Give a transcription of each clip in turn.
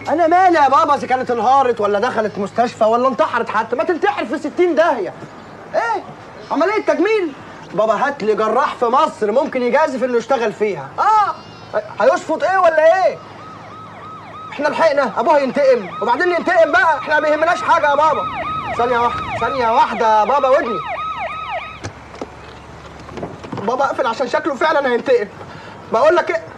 انا مالي يا بابا اذا كانت انهارت ولا دخلت مستشفى ولا انتحرت حتى ما تنتحر في 60 داهيه ايه عمليه تجميل بابا هات لي جراح في مصر ممكن يجازف انه يشتغل فيها اه هيشفط ايه ولا ايه احنا لحقنا ابوها ينتقم وبعدين ينتقم بقى احنا ما بيهمناش حاجه يا بابا ثانيه واحده ثانيه واحده يا بابا ودني بابا اقفل عشان شكله فعلا هينتقم بقول لك ايه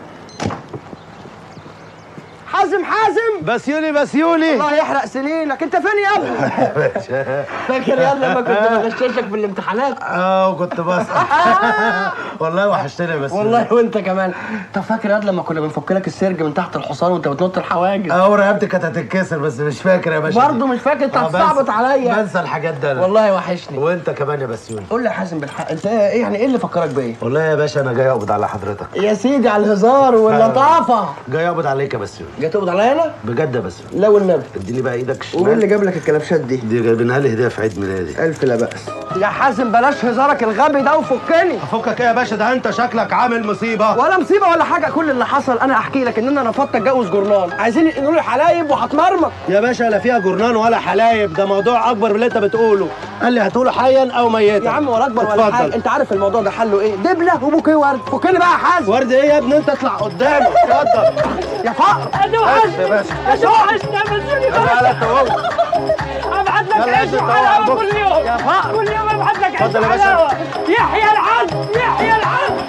حازم حازم بسيوني بسيوني الله يحرق سنينك انت فين يا ابني فاكر يا ابني لما كنت بغششك في الامتحانات اه كنت بسأل والله وحشتني بس والله وانت كمان طب فاكر يا واد لما كنا بنفك لك السرج من تحت الحصان وانت بتنط الحواجز اه ورقبتي كانت هتتكسر بس مش فاكر يا باشا برضه مش فاكر انت آه، هتصعبط بنسى- عليا بنسى الحاجات ده أنا. والله وحشني وانت كمان يا بسيوني قول لي يا حازم بالحق انت ايه يعني ايه اللي فكرك بايه والله يا باشا انا جاي اقبض على حضرتك يا سيدي على الهزار واللطافه جاي اقبض عليك يا بسيوني جاي تقبض عليا انا بجد يا بسيوني لا والنبي اديني بقى ايدك ومين اللي الشمال جاب لك الكلبشات دي دي جايبينها لي هديه في عيد ميلادي الف لا باس يا حازم بلاش هزارك الغبي ده وفكني افكك ايه يا باشا ده انت شكلك عامل مصيبه ولا مصيبه ولا حاجه كل اللي حصل انا احكي لك ان انا رفضت اتجوز جورنان عايزين ينقلوا لي حلايب وهتمرمط يا باشا لا فيها جرنان ولا حلايب ده موضوع اكبر من اللي انت بتقوله قال لي هتقوله حيا او ميتا يا عم ولا اكبر ولا اتفضل. حاجه انت عارف الموضوع ده حله ايه دبله وبوكيه ورد فكني بقى يا حازم ورد ايه يا ابني انت اطلع قدامي اتفضل يا فقر انا وحشنا يا باشا انا وحشنا بس تعالى انت وهو. ابعت لك يلا عيش انزل وحلاوه طلع كل يوم يا فقر. كل يوم ابعت لك عيش اتفضل يا باشا. وحلاوه يحيى العز يحيى العز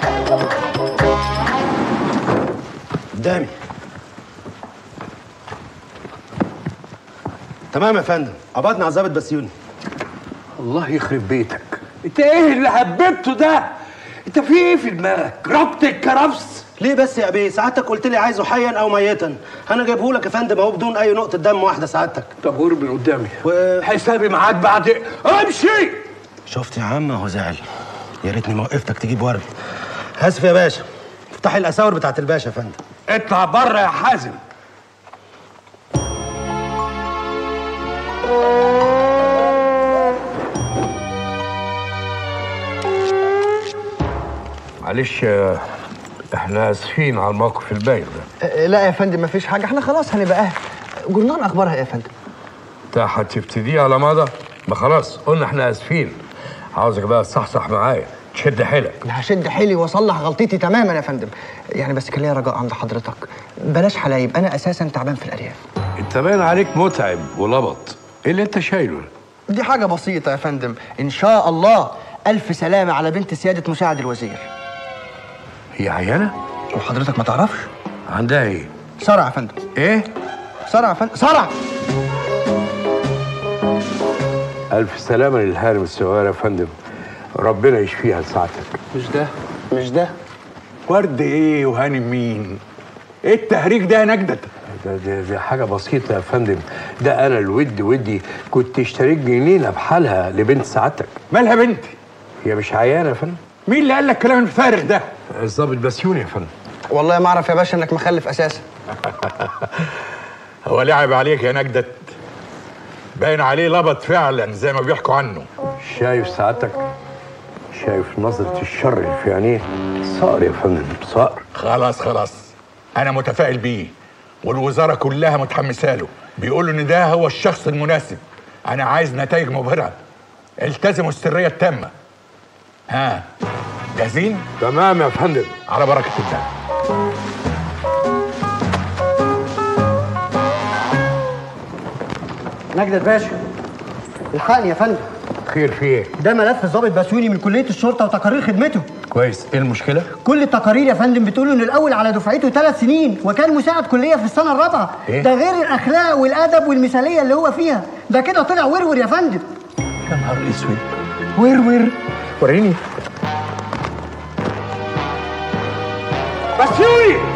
قدامي تمام يا فندم قبضنا على الظابط بسيوني الله يخرب بيتك انت ايه اللي هببته ده انت في ايه في دماغك ربط الكرفس ليه بس يا ابي سعادتك قلت لي عايزه حيا او ميتا انا جايبه لك يا فندم اهو بدون اي نقطه دم واحده سعادتك طب قرب من قدامي و- حسابي معاك بعد امشي شفت يا عم هو زعل يا ريتني ما وقفتك تجيب ورد اسف يا باشا افتحي الاساور بتاعت الباشا يا فندم اطلع بره يا حازم معلش آه، احنا اسفين على الموقف البايخ ده اه، لا يا فندم مفيش حاجه احنا خلاص هنبقى اهل جورنان اخبارها ايه يا فندم انت هتبتديه على ماضى ما خلاص قلنا احنا اسفين عاوزك بقى تصحصح معايا تشد حيلك انا هشد حيلي واصلح غلطتي تماما يا فندم يعني بس كان ليا رجاء عند حضرتك بلاش حلايب انا اساسا تعبان في الارياف انت باين عليك متعب ولبط ايه اللي انت شايله دي حاجه بسيطه يا فندم ان شاء الله الف سلامه على بنت سياده مساعد الوزير هي عيانه وحضرتك ما تعرفش عندها ايه صرع يا فندم ايه صرع يا فندم صرع الف سلامه للهارم الصغير يا فندم ربنا يشفيها لساعتك مش ده مش ده ورد ايه وهانم مين ايه التهريج ده يا نجدة ده, ده, ده حاجه بسيطه يا فندم ده انا الود ودي كنت اشتريت جنينه بحالها لبنت سعادتك مالها بنتي هي مش عيانه يا فندم مين اللي قال لك الكلام الفارغ ده الظابط بسيوني يا فندم والله ما اعرف يا باشا انك مخلف اساسا هو لعب عليك يا نجدة باين عليه لبط فعلا زي ما بيحكوا عنه شايف سعادتك شايف نظرة الشر اللي في عينيه صقر يا فندم صقر خلاص خلاص انا متفائل بيه والوزاره كلها متحمسه له بيقولوا ان ده هو الشخص المناسب انا عايز نتائج مبهره التزموا السريه التامه ها جاهزين تمام يا فندم على بركه الله نجدة باشا الحقني يا فندم خير في ايه ده ملف ضابط بسيوني من كليه الشرطه وتقارير خدمته كويس ايه المشكله كل التقارير يا فندم بتقول انه الاول على دفعته ثلاث سنين وكان مساعد كليه في السنه الرابعه إيه؟ ده غير الاخلاق والادب والمثاليه اللي هو فيها ده كده طلع ورور يا فندم يا نهار اسود ورور وريني بسيوني